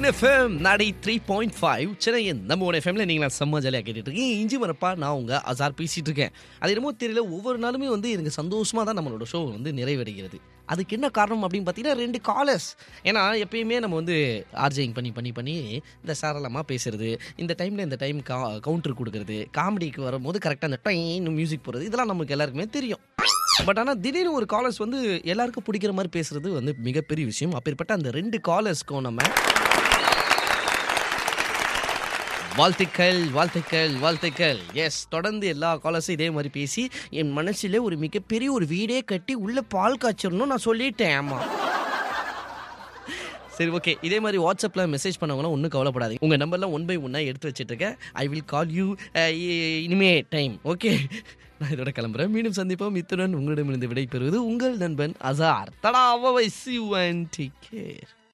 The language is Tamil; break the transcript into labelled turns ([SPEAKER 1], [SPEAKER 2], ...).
[SPEAKER 1] ரெயின் எஃப்எம் நாடி த்ரீ பாயிண்ட் ஃபைவ் சென்னையின் நம்ம ஒன் எஃப்எம்ல நீங்களா செம்ம ஜாலியாக கேட்டுட்டு இருக்கீங்க இஞ்சி வரப்பா நான் உங்க அசார் பேசிட்டு இருக்கேன் அது என்னமோ தெரியல ஒவ்வொரு நாளுமே வந்து எனக்கு சந்தோஷமா தான் நம்மளோட ஷோ வந்து நிறைவடைகிறது அதுக்கு என்ன காரணம் அப்படின்னு பார்த்தீங்கன்னா ரெண்டு காலர்ஸ் ஏன்னா எப்பயுமே நம்ம வந்து ஆர்ஜிங் பண்ணி பண்ணி பண்ணி இந்த சாரளமாக பேசுறது இந்த டைமில் இந்த டைம் கா கவுண்டர் கொடுக்கறது காமெடிக்கு வரும்போது கரெக்டாக அந்த டைம் மியூசிக் போடுறது இதெல்லாம் நமக்கு எல்லாருக்குமே தெரியும் பட் ஆனால் திடீர்னு ஒரு காலர்ஸ் வந்து எல்லாருக்கும் பிடிக்கிற மாதிரி பேசுறது வந்து மிகப்பெரிய விஷயம் அப்பேற்பட்ட அந்த ரெண்டு காலர்ஸ்க்கும் நம்ம வாழ்த்துக்கள் வாழ்த்துக்கள் வாழ்த்துக்கள் எஸ் தொடர்ந்து எல்லா காலர்ஸும் இதே மாதிரி பேசி என் மனசில் ஒரு மிகப்பெரிய ஒரு வீடே கட்டி உள்ள பால் காய்ச்சிடணும் நான் சொல்லிட்டேன் ஆமா சரி ஓகே இதே மாதிரி வாட்ஸ்அப்பில் மெசேஜ் பண்ணவங்களாம் ஒன்றும் கவலைப்படாதீங்க உங்கள் நம்பர்லாம் ஒன் பை ஒன்னாக எடுத்து வச்சுட்டு இருக்கேன் ஐ வில் கால் யூ இனிமே டைம் ஓகே நான் இதோட கிளம்புறேன் மீண்டும் சந்திப்போம் இத்துடன் உங்களிடமிருந்து விடை பெறுவது உங்கள் நண்பன் அசார் தடா அவ see you and take care